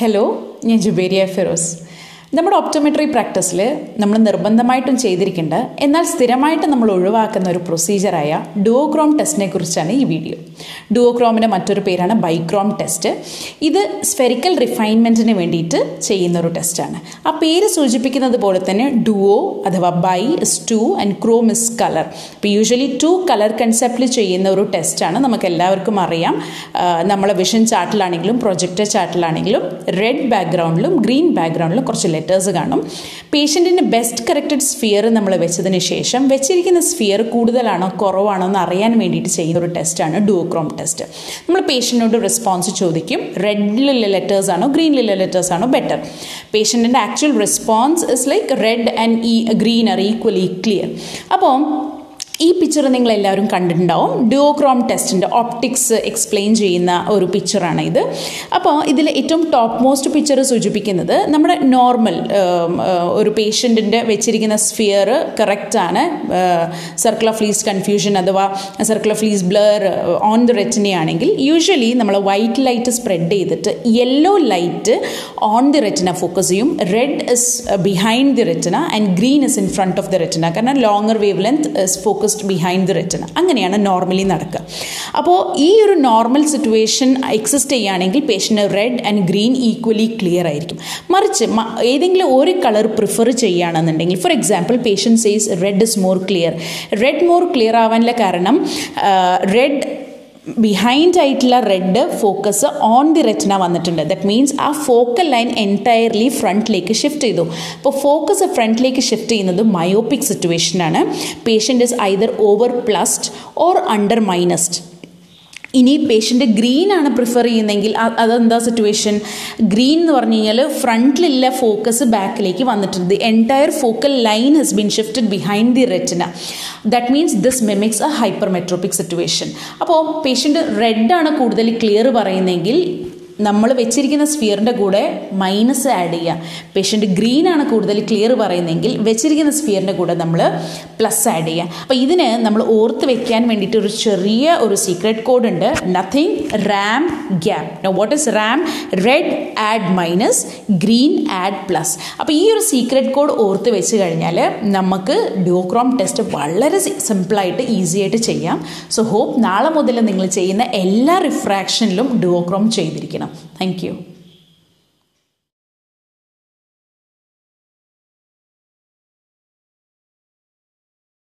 Hello ഞാൻ ജുബേരിയ ഫിറോസ് നമ്മുടെ optometry പ്രാക്ടീസിൽ നമ്മൾ നിർബന്ധമായിട്ടും ചെയ്തിരിക്കേണ്ട എന്നാൽ സ്ഥിരമായിട്ട് നമ്മൾ ഒഴിവാക്കുന്ന ഒരു പ്രൊസീജിയറായ ഡുവോക്രോം ടെസ്റ്റിനെ കുറിച്ചാണ് ഈ വീഡിയോ ഡുവോക്രോമിൻ്റെ മറ്റൊരു പേരാണ് ബൈക്രോം ടെസ്റ്റ് ഇത് സ്ഫെറിക്കൽ റിഫൈൻമെൻറ്റിന് വേണ്ടിയിട്ട് ചെയ്യുന്ന ഒരു ടെസ്റ്റാണ് ആ പേര് സൂചിപ്പിക്കുന്നത് പോലെ തന്നെ ഡുവോ അഥവാ bi is two and chrome is colour ഇപ്പോൾ യൂഷ്വലി ടു കളർ കൺസെപ്റ്റിൽ ചെയ്യുന്ന ഒരു ടെസ്റ്റാണ് നമുക്ക് എല്ലാവർക്കും അറിയാം നമ്മളെ വിഷൻ ചാർട്ടിലാണെങ്കിലും പ്രൊജക്ടർ ചാർട്ടിലാണെങ്കിലും റെഡ് ബാക്ക്ഗ്രൗണ്ടിലും ഗ്രീൻ ബാക്ക്ഗ്രൗണ്ടിലും കുറച്ച് ലെറ്റേഴ്സ് കാണും പേഷ്യൻറ്റിൻ്റെ ബെസ്റ്റ് കറക്റ്റഡ് സ്ഫിയർ നമ്മൾ വെച്ചതിന് ശേഷം വെച്ചിരിക്കുന്ന സ്ഫിയർ കൂടുതലാണോ കുറവാണോ എന്ന് അറിയാൻ വേണ്ടിയിട്ട് ചെയ്യുന്ന ഒരു ടെസ്റ്റാണ് ഡുവോക്രോം ടെസ്റ്റ് നമ്മൾ പേഷ്യൻറ്റിനോട് റെസ്പോൺസ് ചോദിക്കും റെഡിലുള്ള ലെറ്റേഴ്സ് ആണോ ഗ്രീനിലുള്ള ലെറ്റേഴ്സ് ആണോ ബെറ്റർ പേഷ്യൻറ്റിൻ്റെ actual response is like red and ഈ ഗ്രീൻ ആർ ഈക്വലി ക്ലിയർ അപ്പോൾ ഈ പിക്ചർ നിങ്ങൾ എല്ലാവരും കണ്ടിട്ടുണ്ടാവും ഡുവോക്രോം ടെസ്റ്റിൻ്റെ ഓപ്റ്റിക്സ് എക്സ്പ്ലെയിൻ ചെയ്യുന്ന ഒരു പിക്ചറാണ് ഇത് അപ്പോൾ ഇതിൽ ഏറ്റവും ടോപ്പ് മോസ്റ്റ് പിക്ചർ സൂചിപ്പിക്കുന്നത് നമ്മുടെ നോർമൽ ഒരു പേഷ്യൻറ്റിൻ്റെ വെച്ചിരിക്കുന്ന സ്ഫിയർ കറക്റ്റാണ് സർക്കിൾ ഓഫ് ലീസ് കൺഫ്യൂഷൻ അഥവാ circle of least blur on the retina ആണെങ്കിൽ യൂഷ്വലി നമ്മൾ വൈറ്റ് ലൈറ്റ് സ്പ്രെഡ് ചെയ്തിട്ട് yellow light on the retina focus ചെയ്യും red is behind the retina and green is in front of the retina കാരണം longer wavelength is focus focused behind the retina അങ്ങനെയാണ് normally നടക്കുക അപ്പോൾ ഈ ഒരു normal situation exist ചെയ്യുകയാണെങ്കിൽ patient red and green equally clear ആയിരിക്കും മറിച്ച് ഏതെങ്കിലും ഒരു കളർ പ്രിഫർ ചെയ്യുകയാണെന്നുണ്ടെങ്കിൽ for example patient says red is more clear red more clear ആവാനുള്ള കാരണം റെഡ് ബിഹൈൻഡ് ആയിട്ടുള്ള red focus on the retina വന്നിട്ടുണ്ട് ദറ്റ് മീൻസ് ആ ഫോക്കൽ ലൈൻ എൻറ്റയർലി ഫ്രണ്ടിലേക്ക് ഷിഫ്റ്റ് ചെയ്തു അപ്പോൾ ഫോക്കസ് ഫ്രണ്ടിലേക്ക് ഷിഫ്റ്റ് ചെയ്യുന്നത് മയോപ്പിക് സിറ്റുവേഷനാണ് patient is either over plussed or under minused ഇനി പേഷ്യൻ്റ് ഗ്രീൻ ആണ് പ്രിഫർ ചെയ്യുന്നതെങ്കിൽ അതെന്താ സിറ്റുവേഷൻ ഗ്രീൻ എന്ന് പറഞ്ഞു കഴിഞ്ഞാൽ ഫ്രണ്ടിലുള്ള ഫോക്കസ് ബാക്കിലേക്ക് വന്നിട്ടുണ്ട് the entire focal line has been shifted behind the retina that means this mimics a hypermetropic situation അപ്പോൾ പേഷ്യൻ്റ് റെഡാണ് കൂടുതൽ ക്ലിയർ പറയുന്നതെങ്കിൽ നമ്മൾ വെച്ചിരിക്കുന്ന സ്ഫിയറിൻ്റെ കൂടെ മൈനസ് ആഡ് ചെയ്യുക പേഷ്യൻ്റ് ഗ്രീൻ ആണ് കൂടുതൽ ക്ലിയർ പറയുന്നതെങ്കിൽ വെച്ചിരിക്കുന്ന സ്ഫിയറിൻ്റെ കൂടെ നമ്മൾ പ്ലസ് ആഡ് ചെയ്യുക അപ്പോൾ ഇതിന് നമ്മൾ ഓർത്ത് വെക്കാൻ വേണ്ടിയിട്ട് ഒരു ചെറിയ ഒരു സീക്രട്ട് കോഡ് ഉണ്ട് nothing RAM GAP what is RAM red add minus green add plus അപ്പോൾ ഈ ഒരു സീക്രട്ട് കോഡ് ഓർത്ത് വെച്ച് കഴിഞ്ഞാൽ നമുക്ക് ഡ്യൂക്രോം ടെസ്റ്റ് വളരെ സിമ്പിളായിട്ട് ഈസി ആയിട്ട് ചെയ്യാം സോ ഹോപ്പ് നാളെ മുതൽ നിങ്ങൾ ചെയ്യുന്ന എല്ലാ റിഫ്രാക്ഷനിലും ഡ്യൂക്രോം ചെയ്തിരിക്കണം Thank you.